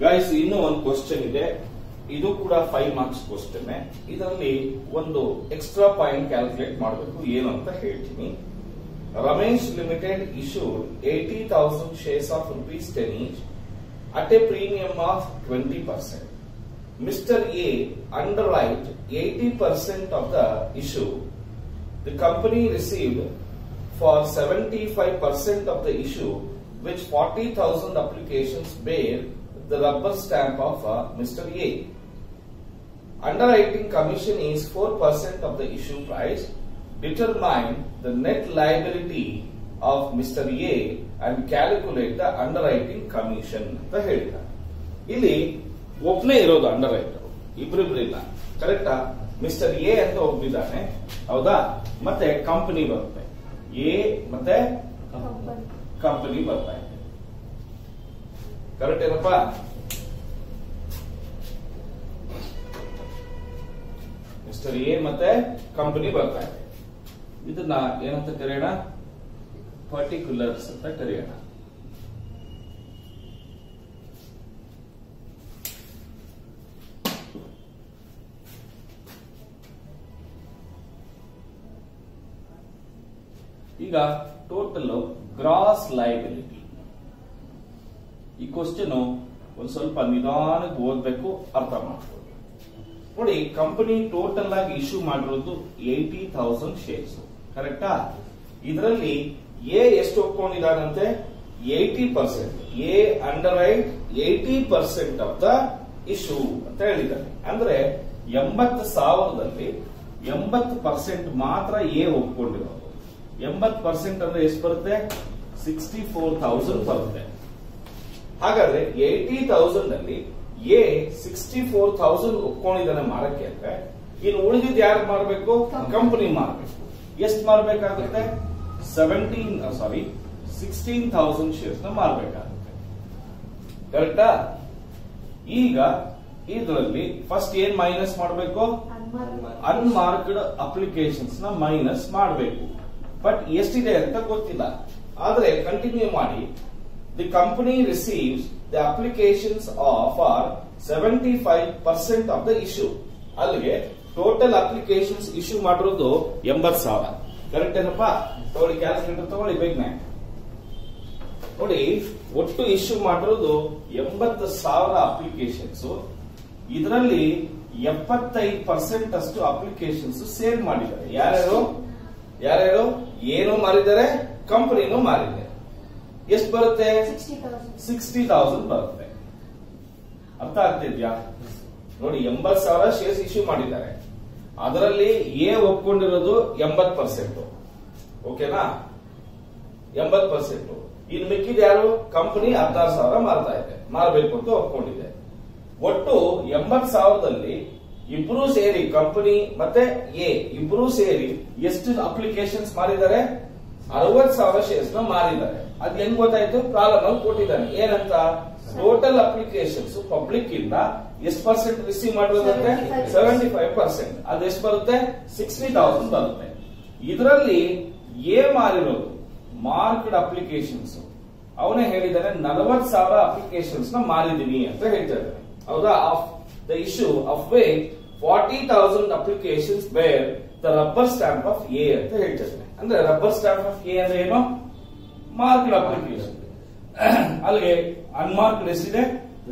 Guys ಇನ್ನು ಒಂದು question ಇದೆ ಇದು ಕೂಡ ಫೈವ್ ಮಾರ್ಕ್ಸ್ ಕ್ವಶನ್ ಇದರಲ್ಲಿ ಒಂದು ಎಕ್ಸ್ಟ್ರಾ ಪಾಯಿಂಟ್ ಕ್ಯಾಲ್ಕುಲೇಟ್ ಮಾಡಬೇಕು ಏನು ಅಂತ ಹೇಳ್ತೀನಿ Ramesh limited issued eighty thousand shares of rupees ten each at a premium of twenty percent mister A underwrite eighty percent of the issue The company received for 75% of the issue, which 40,000 applications bear the rubber stamp of uh, Mr. A. Underwriting commission is 4% of the issue price. Determine the net liability of Mr. A and calculate the underwriting commission ಅಂತ ಹೇಳಿದ್ದಾರೆ ಇಲ್ಲಿ ಒಬ್ಬನೇ ಇರೋದು under writer ಇಬ್ರಿಬ್ರಿಲ್ಲ ಕರೆಕ್ಟಾ mister A ಅಂತ ಒಬ್ಬಿದ್ದಾನೆ ಹೌದಾ ಮತ್ತೆ company ಬರುತ್ತೆ ಎ ಮತ್ತೆ ಕಂಪನಿ ಬರ್ತಾ ಇದೆ ಕರೆಕ್ಟ್ ಏನಪ್ಪ ಮಿಸ್ಟರ್ ಎ ಮತ್ತೆ ಕಂಪನಿ ಬರ್ತಾ ಇದೆ ಇದನ್ನ ಏನಂತ ಕರೆಯೋಣ ಪರ್ಟಿಕ್ಯುಲರ್ಸ್ ಅಂತ ಕರೆಯೋಣ ಈಗ ಟೋಟಲ್ ಗ್ರಾಸ್ ಲೈಬಿಲಿಟಿ ಈ ಕ್ವಶನ್ ಒಂದ್ ಸ್ವಲ್ಪ ನಿಧಾನಕ್ಕೆ ಓದ್ಬೇಕು ಅರ್ಥ ಮಾಡ್ಕೊಳ್ಳಿ ನೋಡಿ ಕಂಪನಿ ಟೋಟಲ್ ಆಗಿ ಇಶ್ಯೂ ಮಾಡಿರೋದು ಏಯ್ಟಿ ಥೌಸಂಡ್ ಶೇರ್ಸ್ ಕರೆಕ್ಟಾ ಇದರಲ್ಲಿ ಎ ಎಷ್ಟು ಒಪ್ಕೊಂಡಿದ್ದಾನಂತೆ eighty percent A underwrite eighty percent of the issue ಅಂತ ಹೇಳಿದ್ದಾನೆ ಅಂದ್ರೆ ಎಂಬತ್ತು ಸಾವಿರದಲ್ಲಿ ಎಂಬತ್ತು ಪರ್ಸೆಂಟ್ ಮಾತ್ರ ಎ ಒಪ್ಕೊಂಡಿರೋದು ಎಂಬತ್ತು ಪರ್ಸೆಂಟ್ ಅಂದ್ರೆ ಎಷ್ಟು ಬರುತ್ತೆ ಸಿಕ್ಸ್ಟಿ ಫೋರ್ ತೌಸಂಡ್ ಬರುತ್ತೆ ಹಾಗಾದ್ರೆ ಏಯ್ಟಿ ತೌಸಂಡ್ ಅಲ್ಲಿ ಎ ಸಿಕ್ಸ್ಟಿ ಫೋರ್ ತೌಸಂಡ್ ಒಪ್ಕೊಂಡಿದ್ದಾನೆ ಮಾರಕ್ಕೆ ಅಂದ್ರೆ ಇನ್ನು ಉಳಿದಿದ್ದು ಯಾರು ಮಾರಬೇಕು ಕಂಪನಿ ಮಾರಬೇಕು ಎಷ್ಟು ಮಾರಬೇಕಾಗುತ್ತೆ seventeen sorry sixteen thousand shares ನ ಮಾರಬೇಕಾಗುತ್ತೆ ಕರೆಕ್ಟಾ ಈಗ ಇದರಲ್ಲಿ ಫಸ್ಟ್ ಏನ್ ಮೈನಸ್ ಮಾಡಬೇಕು ಅನ್ಮಾರ್ಕ್ಡ್ ಅಪ್ಲಿಕೇಶನ್ಸ್ ನ ಮೈನಸ್ ಮಾಡಬೇಕು ಬಟ್ ಎಷ್ಟಿದೆ ಅಂತ ಗೊತ್ತಿಲ್ಲ ಆದ್ರೆ ಕಂಟಿನ್ಯೂ ಮಾಡಿ the company receives the applications for seventy five percent of the issue ಅಲ್ಲಿಗೆ ಟೋಟಲ್ ಅಪ್ಲಿಕೇಶನ್ಸ್ ಇಶ್ಯೂ ಮಾಡಿರೋದು ಎಂಬತ್ ಸಾವಿರ ಕರೆಕ್ಟ್ ಏನಪ್ಪಾ ತಗೊಳ್ಳಿ ಕ್ಯಾಲ್ಕುಲೇಟರ್ ತಗೊಳ್ಳಿ ಬೇಗನೆ ನೋಡಿ ಒಟ್ಟು ಇಶ್ಯೂ ಮಾಡಿರೋದು ಎಂಬತ್ತು ಸಾವಿರ ಅಪ್ಲಿಕೇಶನ್ಸ್ ಇದರಲ್ಲಿ ಎಪ್ಪತ್ತೈದು ಪರ್ಸೆಂಟ್ ಅಷ್ಟು ಅಪ್ಲಿಕೇಶನ್ಸ್ ಸೇಲ್ ಮಾಡಿದ್ದಾರೆ ಯಾರ್ಯಾರು ಯಾರ್ಯಾರು ಏನು ಮಾರಿದ್ದಾರೆ ಕಂಪನಿನೂ ಮಾರಿದ್ದಾರೆ ಎಷ್ಟು ಬರುತ್ತೆ ಸಿಕ್ಸ್ಟಿ ತೌಸಂಡ್ ಬರುತ್ತೆ ಅರ್ಥ ಆಗ್ತಿದ್ಯಾ ನೋಡಿ ಎಂಬತ್ ಸಾವಿರ ಶೇರ್ಸ್ ಇಶ್ಯೂ ಮಾಡಿದ್ದಾರೆ ಅದರಲ್ಲಿ ಎ ಒಪ್ಕೊಂಡಿರೋದು ಎಂಬತ್ ಪರ್ಸೆಂಟ್ ಓಕೆನಾ ಎಂಬತ್ ಪರ್ಸೆಂಟ್ ಇನ್ನು ಮಿಕ್ಕಿದ ಯಾರು ಕಂಪನಿ ಹದಿನಾರು ಸಾವಿರ ಮಾರ್ತಾ ಇದೆ ಮಾರಬೇಕು ಅಂತ ಒಪ್ಕೊಂಡಿದೆ ಒಟ್ಟು ಎಂಬತ್ ಸಾವಿರದಲ್ಲಿ ಇಬ್ರು ಸೇರಿ ಕಂಪನಿ ಮತ್ತೆ ಎ ಇಬ್ರು ಸೇರಿ ಎಷ್ಟು ಅಪ್ಲಿಕೇಶನ್ಸ್ ಮಾರಿದ್ದಾರೆ ಅರವತ್ ಸಾವಿರ ಶೇರ್ಸ್ ನ ಮಾರಿದ್ದಾರೆ ಅದ್ ಹೆಂಗ್ ಗೊತ್ತಾಯ್ತು ಪ್ರಾಬ್ಲಮ್ ಅಲ್ಲಿ ಕೊಟ್ಟಿದ್ದಾನೆ ಏನಂತ ಟೋಟಲ್ ಅಪ್ಲಿಕೇಶನ್ಸ್ ಪಬ್ಲಿಕ್ ಇಂದ ಎಷ್ಟು ಪರ್ಸೆಂಟ್ ರಿಸೀವ್ ಮಾಡಿರೋದಂತೆ ಸೆವೆಂಟಿ ಫೈವ್ ಪರ್ಸೆಂಟ್ ಅದು ಎಷ್ಟು ಬರುತ್ತೆ ಸಿಕ್ಸ್ಟಿ ತೌಸಂಡ್ ಬರುತ್ತೆ ಇದರಲ್ಲಿ ಎ ಮಾರಿರೋದು ಮಾರ್ಕ್ಡ್ ಅಪ್ಲಿಕೇಶನ್ಸ್ ಅವನೇ ಹೇಳಿದ್ದಾನೆ ನಲವತ್ ಸಾವಿರ ಅಪ್ಲಿಕೇಶನ್ಸ್ ನ ಮಾರಿದೀನಿ ಅಂತ ಹೇಳ್ತಾ ಇದ್ದಾನೆ ಹೌದಾ of the issue of way forty thousand applications bear the rubber stamp of A ಅಂತ ಹೇಳ್ತಾ ಇದ್ದಾನೆ ಅಂದ್ರೆ ರಬ್ಬರ್ ಸ್ಟಾಂಪ್ ಆಫ್ ಎ ಅಂದ್ರೆ ಏನು ಮಾರ್ಕ್ಡ್ ಅಪ್ಲಿಕೇಶನ್ ಅಲ್ಲಿಗೆ ಅನ್ಮಾರ್ಕ್ಡ್ ಎಷ್ಟಿದೆ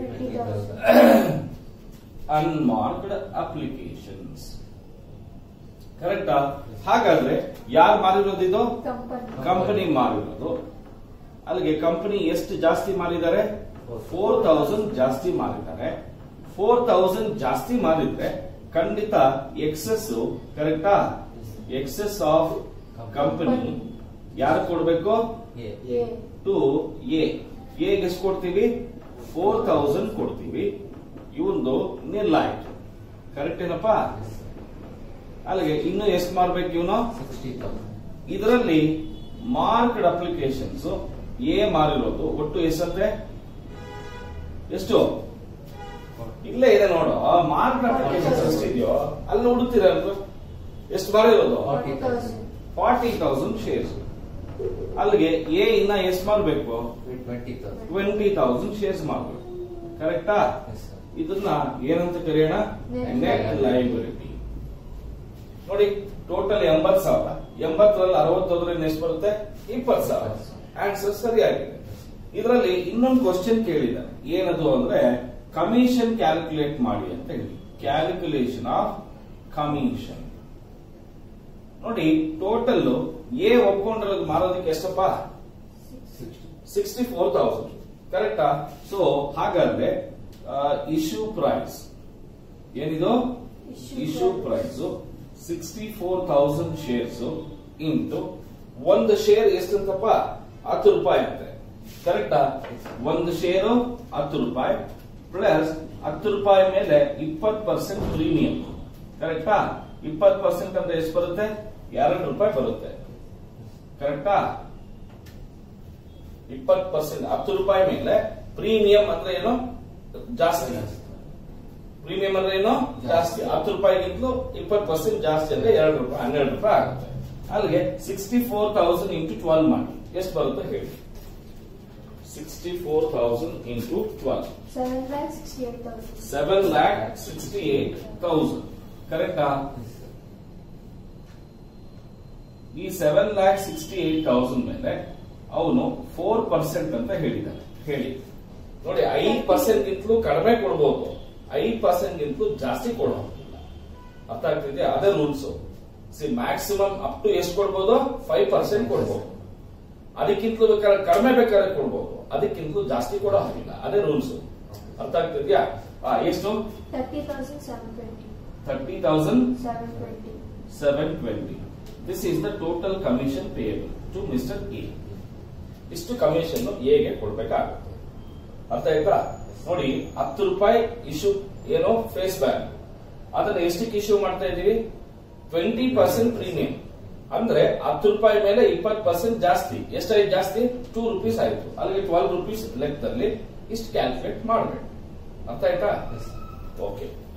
ಅನ್ಮಾರ್ಕ್ಡ್ ಅಪ್ಲಿಕೇಶನ್ಸ್ ಕರೆಕ್ಟಾ ಹಾಗಾದ್ರೆ ಯಾರು ಮಾರಿರೋದು ಇದು ಕಂಪನಿ ಮಾರಿರೋದು ಅಲ್ಲಿಗೆ ಕಂಪನಿ ಎಷ್ಟು ಜಾಸ್ತಿ ಮಾರಿದ್ದಾರೆ ಫೋರ್ ತೌಸಂಡ್ ಜಾಸ್ತಿ ಮಾರಿದ್ದಾರೆ ಫೋರ್ ತೌಸಂಡ್ ಜಾಸ್ತಿ ಮಾರಿದ್ರೆ ಖಂಡಿತ ಎಕ್ಸೆಸ್ ಕರೆಕ್ಟಾ ಎಕ್ಸೆಸ್ ಆಫ್ ಕಂಪನಿ ಯಾರು ಕೊಡ್ಬೇಕು ಟು ಎ ಎಗೆ ಎಷ್ಟು ಕೊಡ್ತೀವಿ ಫೋರ್ ತೌಸಂಡ್ ಕೊಡ್ತೀವಿ ಇವಂದು ನಿಲ್ ಆಯ್ತು ಕರೆಕ್ಟ್ ಏನಪ್ಪಾ ಅಲ್ಲಿಗೆ ಇನ್ನು ಎಷ್ಟು ಮಾರ್ಬೇಕು ಇವನು ಇದರಲ್ಲಿ ಮಾರ್ಕ್ಡ್ ಅಪ್ಲಿಕೇಶನ್ಸ್ ಎ ಮಾರಿರೋದು ಒಟ್ಟು ಎಷ್ಟಂತೆ ಎಷ್ಟು ಇಲ್ಲೇ ಇದೆ ನೋಡು ಮಾರ್ಕ್ಡ್ ಅಪ್ಲಿಕೇಶನ್ಸ್ ಎಷ್ಟಿದೆಯೋ ಅಲ್ಲಿ ಹುಡುಕ್ತೀರ ಎಷ್ಟು ಮಾರಿರೋದು ಫಾರ್ಟಿ ತೌಸಂಡ್ ಶೇರ್ಸ್ ಅಲ್ಲಿಗೆ ಎ ಇನ್ನ ಎಷ್ಟು ಮಾರ್ಬೇಕು twenty thousand twenty thousand shares ಮಾಡಬೇಕು ಕರೆಕ್ಟಾ ಇದನ್ನ ಏನಂತ ಕರೆಯೋಣ Net ನೆಟ್ ಲೈಬಿಲಿಟಿ ನೋಡಿ ಟೋಟಲ್ ಎಂಬತ್ ಸಾವಿರ ಎಂಬತ್ತರಲ್ಲಿ ಅರವತ್ತೊಂದರಿಂದ ಎಷ್ಟು ಬರುತ್ತೆ ಇಪ್ಪತ್ತು ಸಾವಿರ ಆನ್ಸರ್ ಸರಿಯಾಗಿದೆ ಇದರಲ್ಲಿ ಇನ್ನೊಂದು ಕ್ವಶನ್ ಕೇಳಿದ್ದಾನೆ ಏನದು ಅಂದ್ರೆ ಕಮಿಷನ್ ಕ್ಯಾಲ್ಕುಲೇಟ್ ಮಾಡಿ ಅಂತ ಹೇಳಿ ಕ್ಯಾಲ್ಕುಲೇಷನ್ ಆಫ್ ಕಮಿಷನ್ ನೋಡಿ ಟೋಟಲ್ ಎ ಒಪ್ಕೊಂಡ್ರಲ್ಲಿ ಮಾರೋದಕ್ಕೆ ಎಷ್ಟಪ್ಪ ಸಿಕ್ಸ್ಟಿ ಫೋರ್ ತೌಸಂಡ್ ಕರೆಕ್ಟಾ ಸೊ ಹಾಗಾದ್ರೆ ಇಶ್ಯೂ ಪ್ರೈಸ್ ಏನಿದು Issue issue price. Price sixty four thousand shares into ಒಂದು ಶೇರ್ ಎಷ್ಟಂತಪ್ಪ ಹತ್ತು ರೂಪಾಯಿ ಅಂತೆ ಕರೆಕ್ಟಾ ಒಂದು ಶೇರು ಹತ್ತು ರೂಪಾಯಿ ಪ್ಲಸ್ ಹತ್ತು ರೂಪಾಯಿ ಮೇಲೆ ಇಪ್ಪತ್ತು ಪರ್ಸೆಂಟ್ ಪ್ರೀಮಿಯಂ ಕರೆಕ್ಟಾ ಇಪ್ಪತ್ತು ಪರ್ಸೆಂಟ್ ಅಂದ್ರೆ ಎಷ್ಟು ಬರುತ್ತೆ ಎರಡು ರೂಪಾಯಿ ಬರುತ್ತೆ ಕರೆಕ್ಟಾ ಇಪ್ಪತ್ತು ಪರ್ಸೆಂಟ್ ಹತ್ತು ರೂಪಾಯಿ ಮೇಲೆ ಪ್ರೀಮಿಯಂ ಅಂದ್ರೆ ಏನು ಜಾಸ್ತಿ ಪ್ರೀಮಿಯಂ ಅಂದ್ರೆ ಏನು ಜಾಸ್ತಿ ಹತ್ತು ರೂಪಾಯಿಗಿಂತಲೂ ಇಪ್ಪತ್ತು ಪರ್ಸೆಂಟ್ ಜಾಸ್ತಿ ಅಂದ್ರೆ ಎರಡು ರೂಪಾಯಿ ಹನ್ನೆರಡು ರೂಪಾಯಿ ಆಗುತ್ತೆ ಅಲ್ಲಿಗೆ sixty four thousand into twelve ಮಾಡಿ ಎಷ್ಟು ಬರುತ್ತೆ ಹೇಳಿ sixty four thousand into twelve Seven lakh sixty-eight thousand. Seven lakh sixty eight thousand ಕರೆಕ್ಟಾ ಈ seven lakh sixty eight thousand ಮೇಲೆ ಅವನು ಫೋರ್ ಪರ್ಸೆಂಟ್ ಅಂತ ಹೇಳಿದ್ದಾನೆ ಹೇಳಿ ನೋಡಿ ಐದ್ ಪರ್ಸೆಂಟ್ ಗಿಂತಲೂ ಕಡಿಮೆ ಕೊಡ್ಬೋದು ಐದ್ ಪರ್ಸೆಂಟ್ ಗಿಂತಲೂ ಜಾಸ್ತಿ ಕೊಡೋದಿಲ್ಲ ಅರ್ಥ ಆಗ್ತಿದೆ ಅದೇ rules see maximum up to ಎಷ್ಟು ಕೊಡ್ಬೋದು ಫೈವ್ ಪರ್ಸೆಂಟ್ ಕೊಡ್ಬೋದು ಅದಕ್ಕಿಂತಲೂ ಬೇಕಾದ್ರೆ ಕಡಿಮೆ ಬೇಕಾದ್ರೆ ಕೊಡ್ಬೋದು ಅದಕ್ಕಿಂತಲೂ ಜಾಸ್ತಿ ಕೊಡೋ ಹಾಗಿಲ್ಲ ಅದೇ ರೂಲ್ಸ್ ಅರ್ಥ ಆಗ್ತಿದ್ಯಾ ಆ, ಎಷ್ಟು Thirty thousand seven twenty. Thirty thousand Seven twenty. Seven twenty this is the total commission payable to mister A ಇಷ್ಟು ಕಮಿಷನ್ ಎಗೆ ಕೊಡ್ಬೇಕಾಗುತ್ತೆ ಅರ್ಥ ಆಯ್ತಾ ನೋಡಿ ಹತ್ತು ರೂಪಾಯಿ ಇಶ್ಯೂ ಏನೋ ಫೇಸ್ ಬ್ಯಾಕ್ ಅದನ್ನ ಎಷ್ಟಕ್ಕೆ ಇಶ್ಯೂ ಮಾಡ್ತಾ ಇದೀವಿ ಟ್ವೆಂಟಿ ಪರ್ಸೆಂಟ್ ಪ್ರೀಮಿಯಂ ಅಂದ್ರೆ ಹತ್ತು ರೂಪಾಯಿ ಮೇಲೆ ಇಪ್ಪತ್ತು ಪರ್ಸೆಂಟ್ ಜಾಸ್ತಿ ಎಷ್ಟಾಯ್ತು ಜಾಸ್ತಿ ಟೂ ರುಪೀಸ್ ಆಯ್ತು ಅಲ್ಲಿಗೆ ಟ್ವೆಲ್ ರುಪೀಸ್ ಲೆಕ್ಕದಲ್ಲಿ ಇಷ್ಟು ಕ್ಯಾಲ್ಕುಲೇಟ್ ಮಾಡಬೇಕು ಅರ್ಥ ಆಯ್ತಾ ಓಕೆ